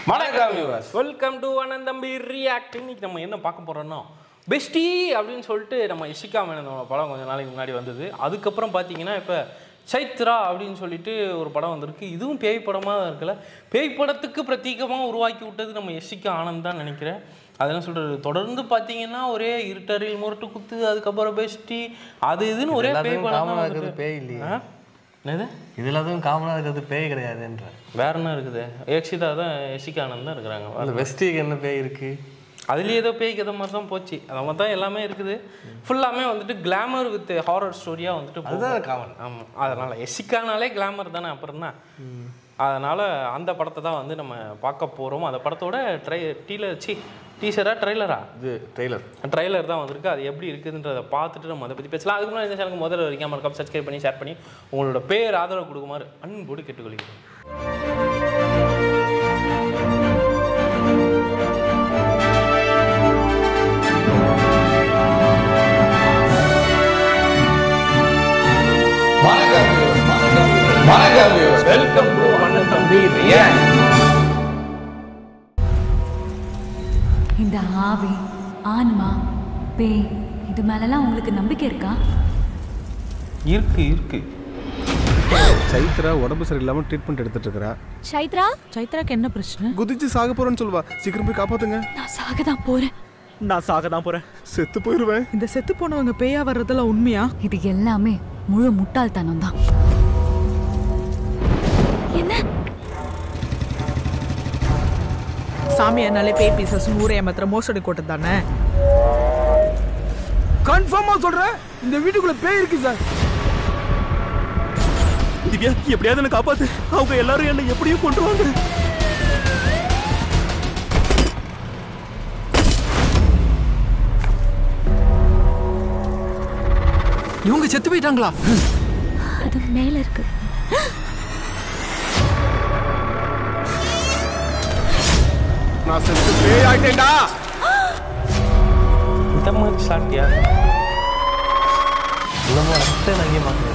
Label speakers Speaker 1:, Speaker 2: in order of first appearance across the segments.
Speaker 1: வணக்கம் viewers welcome to Ananthambi react இன்னைக்கு நம்ம என்ன பார்க்க போறோம்னா பெஸ்டி அப்படின்னு சொல்லிட்டு நம்ம இஷிகா மேனனோட படம் கொஞ்ச நாளைக்கு முன்னாடி வந்தது அதுக்கப்புறம் பார்த்தீங்கன்னா இப்போ சைத்ரா அப்படின்னு சொல்லிட்டு ஒரு படம் வந்திருக்கு இதுவும் பேய் படமாக தான் இருக்குல்ல பேய் படத்துக்கு பிரத்யேகமாக உருவாக்கி விட்டது நம்ம எஷிகா ஆனந்த் தான் நினைக்கிறேன் அதெல்லாம் சொல்கிறது தொடர்ந்து பார்த்தீங்கன்னா ஒரே இருட்டறில் முரட்டு குத்து அதுக்கப்புறம் பெஸ்டி அது இதுன்னு ஒரே பேய்
Speaker 2: எல்லாத்துக்கும்
Speaker 1: படம்
Speaker 2: காமனா
Speaker 1: தான்
Speaker 2: இருக்கிறது
Speaker 1: வந்துட்டு.
Speaker 2: பேய் இல்லையே
Speaker 1: ஆ? என்னது
Speaker 2: இது எல்லாத்துக்கும் காமனா இருக்கிறது பேய் கிடையாதுன்ற
Speaker 1: வேற என்ன இருக்குது ஏக்ஷிதா தான் எஷிகா ஆனந்த் தான் இருக்கிறாங்க
Speaker 2: அந்த வெஸ்டிக்கு என்ன பேய் இருக்கு
Speaker 1: அதுலேயே ஏதோ பேய்க்கு எதோ மாதிரி தான் போச்சு அது மாதிரி தான் எல்லாமே இருக்குது ஃபுல்லாமே வந்துட்டு கிளாமர் வித் ஹாரர் ஸ்டோரியாக வந்துட்டு
Speaker 2: அதுதான் காமன்
Speaker 1: ஆமாம் அதனால் எசிக்கானாலே கிளாமர் தானே அப்புறம் தான் அதனால் அந்த படத்தை தான் வந்து நம்ம பார்க்க போகிறோம் அந்த படத்தோட ட்ரை டீலர் சி டீசரா ட்ரைலரா
Speaker 2: இது ட்ரெய்லர்
Speaker 1: ட்ரைலர் தான் வந்திருக்கு அது எப்படி இருக்குதுன்றதை பார்த்துட்டு நம்ம அதை பற்றி பேசலாம் அதுக்கு முன்னாடி இந்த சேனலுக்கு முதல்ல வரைக்கும் மறக்காம சப்ஸ்கிரைப் பண்ணி ஷேர் பண்ணி உங்களோட பேர் ஆதரவு கொடுக்குமாறு அன்போடு கேட்டுக்கொள்கிறேன்
Speaker 3: வணக்கம் viewers, வணக்கம் viewers. வணக்கம் viewers. வெல்கம் டு அண்ணன் ரியாக்ட்
Speaker 4: இந்த ஆவி ஆன்மா பேய் இது மேலெல்லாம் உங்களுக்கு நம்பிக்கை இருக்கா
Speaker 1: இருக்கு இருக்கு
Speaker 5: சைத்ரா உடம்பு சரியில்லாம ட்ரீட்மெண்ட் எடுத்துட்டு இருக்கறா
Speaker 4: சைத்ரா
Speaker 6: சைத்ராக்கு என்ன பிரச்சனை
Speaker 5: குதிச்சு சாக போறேன்னு சொல்லுவா சீக்கிரம் போய் காப்பாத்துங்க
Speaker 4: நான் சாக தான் போறேன்
Speaker 7: நான் சாக தான் போறேன்
Speaker 5: செத்து போயிருவேன்
Speaker 6: இந்த செத்து போனவங்க பேயா வர்றதெல்லாம் உண்மையா
Speaker 4: இது எல்லாமே முழு முட்டாள்தனம் தான் என்ன
Speaker 6: சாமியானாலே பேய் பீசஸ் ஊரே ஏமாத்துற மோசடி கூட்டம் தானே
Speaker 5: கன்ஃபார்மா சொல்றேன் இந்த வீட்டுக்குள்ள பேய் இருக்கு சார்
Speaker 7: திவ்யா எப்படியாவது என்ன காப்பாத்து அவங்க எல்லாரும் என்ன எப்படியும் கொண்டுருவாங்க
Speaker 5: இவங்க செத்து போயிட்டாங்களா
Speaker 4: அது மேல இருக்கு
Speaker 5: நான் செத்து பேய் ஆயிட்டேன்டா
Speaker 1: இந்த மாதிரி ஷாட்டியா
Speaker 2: நம்ம அத்தை நங்கி மாட்டேன்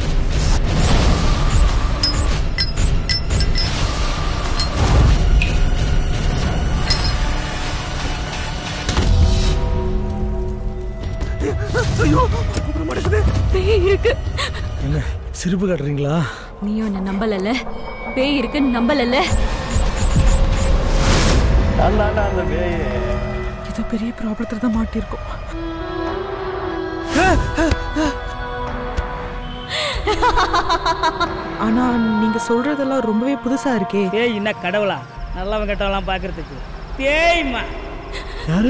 Speaker 4: பேய் இருக்கு
Speaker 7: என்ன சிரிப்பு காட்டுறீங்களா
Speaker 4: நீயும் என்ன நம்பலல பேய் இருக்குன்னு நம்பலல
Speaker 2: அந்தாண்டா அந்த பேய்
Speaker 6: இது பெரிய ப்ராப்ளத்துல தான் மாட்டிருக்கோம் ஆனா நீங்க சொல்றதெல்லாம் ரொம்பவே புதுசா இருக்கே
Speaker 8: பேய் என்ன கடவுளா நல்லவன் கெட்டவெல்லாம் பார்க்கறதுக்கு பேய்மா
Speaker 7: யாரு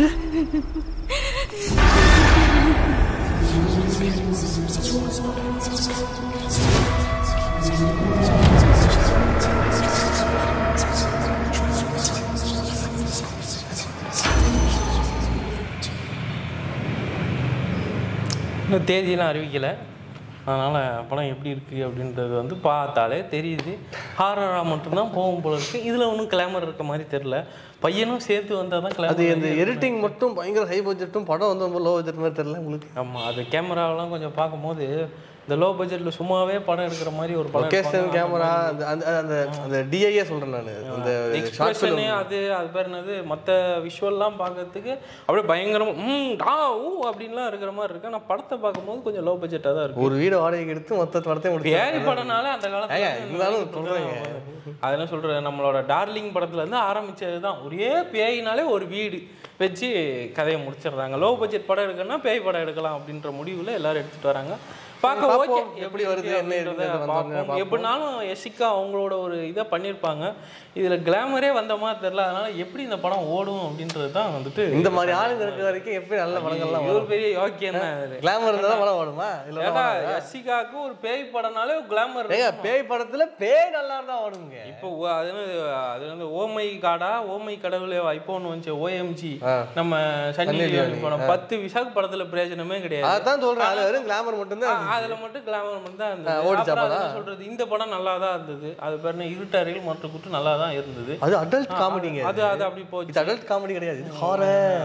Speaker 1: இன்னும் தேதியெல்லாம் அறிவிக்கலை அதனால் படம் எப்படி இருக்குது அப்படின்றது வந்து பார்த்தாலே தெரியுது ஹாரராக மட்டும்தான் போகும் போல இருக்குது இதில் ஒன்றும் கிளாமர் இருக்க மாதிரி தெரில பையனும் சேர்த்து வந்தால் தான்
Speaker 2: அது
Speaker 1: கிளாமர்
Speaker 2: அந்த எடிட்டிங் மட்டும் பயங்கர ஹை பட்ஜெட்டும் படம் வந்து ரொம்ப லோ பட்ஜெட் மாதிரி தெரியல உங்களுக்கு
Speaker 1: ஆமாம் அது கேமராவெல்லாம் கொஞ்சம் பார்க்கும்போது இந்த லோ பட்ஜெட்டில் சும்மாவே படம் எடுக்கிற மாதிரி ஒரு படம்
Speaker 2: லொகேஷன்
Speaker 1: எடுப்பாங்க.
Speaker 2: கேமரா அந்த அந்த அந்த அந்த டிஐஏ சொல்றேன் நான் அந்த ஷார்ட்
Speaker 1: எக்ஸ்பிரஷனு அது அது பேர் என்னது மற்ற விஷுவல்லாம் பார்க்கறதுக்கு அப்படியே பயங்கரமா ம் ஆ ஊ அப்படின்லாம் இருக்கிற மாதிரி இருக்கு ஆனால் படத்தை பார்க்கும்போது கொஞ்சம் லோ பட்ஜெட்டாக தான் இருக்கு
Speaker 2: ஒரு வீடு வாடகைக்கு எடுத்து மொத்த படத்தையும் முடிச்சு
Speaker 1: பேய் படம்னால அந்த காலத்துல
Speaker 2: ஏங்க, இருந்தாலும் சொல்றேங்க.
Speaker 1: அதெல்லாம் சொல்றேன் நம்மளோட டார்லிங் படத்துல இருந்து ஆரம்பிச்சது தான் ஒரே பேயினாலே ஒரு வீடு வச்சு கதையை முடிச்சிடுறாங்க லோ பட்ஜெட் படம் எடுக்கணும்னா பேய் படம் எடுக்கலாம் அப்படின்ற முடிவுல எல்லாரும் எடுத்துட்டு வராங்க பார்க்க ஓகே
Speaker 2: பார்ப்போம். எப்படி வருது, என்ன இருக்குன்றத வந்தோடனே பார்ப்போம்.
Speaker 1: எப்படினாலும் எசிக்கா அவங்களோட ஒரு இதை பண்ணியிருப்பாங்க இதுல கிளாமரே வந்த மாதிரி தெரியல அதனால எப்படி இந்த படம் ஓடும் அப்படின்றது தான் வந்துட்டு
Speaker 2: இந்த மாதிரி ஆளுங்க இருக்க வரைக்கும் எப்படி நல்ல படங்கள்லாம்
Speaker 1: இவர்
Speaker 2: வரும்
Speaker 1: பெரிய யோக்கியம் தான் இது.
Speaker 2: கிளாமர் இருந்தா தான் படம் ஓடுமா இல்ல
Speaker 1: ஏடா, எசிகாக்கு ஒரு பேய் படம்னாலே கிளாமர்
Speaker 2: ஏங்க பேய் படத்துல பேய் நல்லா இருந்தா ஓடுங்க
Speaker 1: இப்போ ஓ- அது வந்து அது வந்து ஓமை காடா ஓமை கடவுளே வா இப்போ ஒன்று வந்துச்சு ஓஎம்ஜி
Speaker 2: ஆ.
Speaker 1: நம்ம சன்னி
Speaker 2: சன்னி
Speaker 1: லியோனி
Speaker 2: லியோனி,
Speaker 1: படம் பத்து விசாக் படத்துல பிரயோஜனமே கிடையாது
Speaker 2: அதான் சொல்றேன் அதுல வெறும் கிளாமர் மட்டும் தான்
Speaker 1: ஆ, அதுல மட்டும் கிளாமர் மட்டும் தான் இருந்தது
Speaker 2: ஆ, ஓடிச்சா
Speaker 1: அப்புறம் அது
Speaker 2: படம்?
Speaker 1: என்ன சொல்றது இந்த படம் நல்லா தான் இருந்தது அது பேர் என்ன இருட்டறையில் மற்ற குற்று நல்லா தான் இருந்தது
Speaker 2: அது அடல்ட் காமெடிங்க
Speaker 1: அது அது அப்படி போச்சு
Speaker 2: இது அடல்ட் காமெடி கிடையாது இது ஹாரர்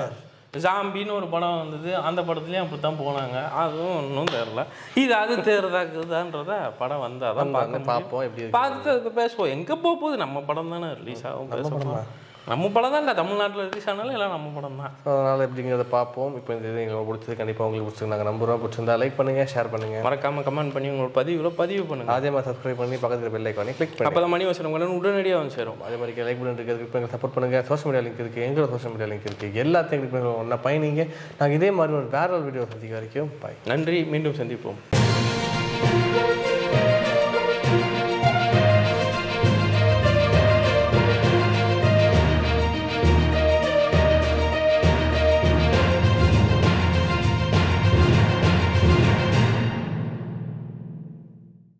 Speaker 1: ஜாம்பின்னு ஒரு படம் வந்தது அந்த படத்துலயும் அப்படி தான் போனாங்க அதுவும் ஒன்றும் தெரில இது அது தேர்தாக்குதான்றத படம் வந்தால் தான்
Speaker 2: வந்தாங்க,
Speaker 1: பார்க்க
Speaker 2: பார்ப்போம், எப்படி இருக்கு.
Speaker 1: பார்த்துட்டு அதுக்கு பேசுவோம் எங்கே போக போகுது நம்ம படம் தானே ரிலீஸ் ஆகும் பேசுவோம் நம்ம படம் தான் தமிழ்நாட்டில் ரிலீஸ் ஆனாலும் எல்லாம் நம்ம படம் தான்
Speaker 2: ஸோ அதனால் எப்படிங்கிறத பார்ப்போம் இப்போ இந்த இது எங்களுக்கு பிடிச்சது கண்டிப்பாக உங்களுக்கு பிடிச்சிருக்கு நாங்கள் நம்புறோம் பிடிச்சிருந்தா லைக் பண்ணுங்க ஷேர் பண்ணுங்க
Speaker 1: மறக்காம கமெண்ட் பண்ணி உங்களோட பதிவுல பதிவு பண்ணுங்க
Speaker 2: அதே மாதிரி சப்ஸ்கிரைப் பண்ணி பக்கத்தில் பெல் ஐக்கானே கிளிக் பண்ணி
Speaker 1: அப்போ தான் மணி வசனம் உடனடியாக வந்து சேரும்
Speaker 2: அதே மாதிரி லைக் பண்ணிட்டு இருக்கிறதுக்கு இப்போ சப்போர்ட் பண்ணுங்க சோஷியல் மீடியா லிங்க் இருக்குது எங்களோட சோஷியல் மீடியா லிங்க் இருக்குது எல்லாத்தையும் கிளிக் பண்ணி ஒன்றா பயணிங்க நாங்கள் இதே மாதிரி ஒரு வேற ஒரு வீடியோ சந்திக்க வரைக்கும் பாய்
Speaker 1: நன்றி மீண்டும் சந்திப்போம்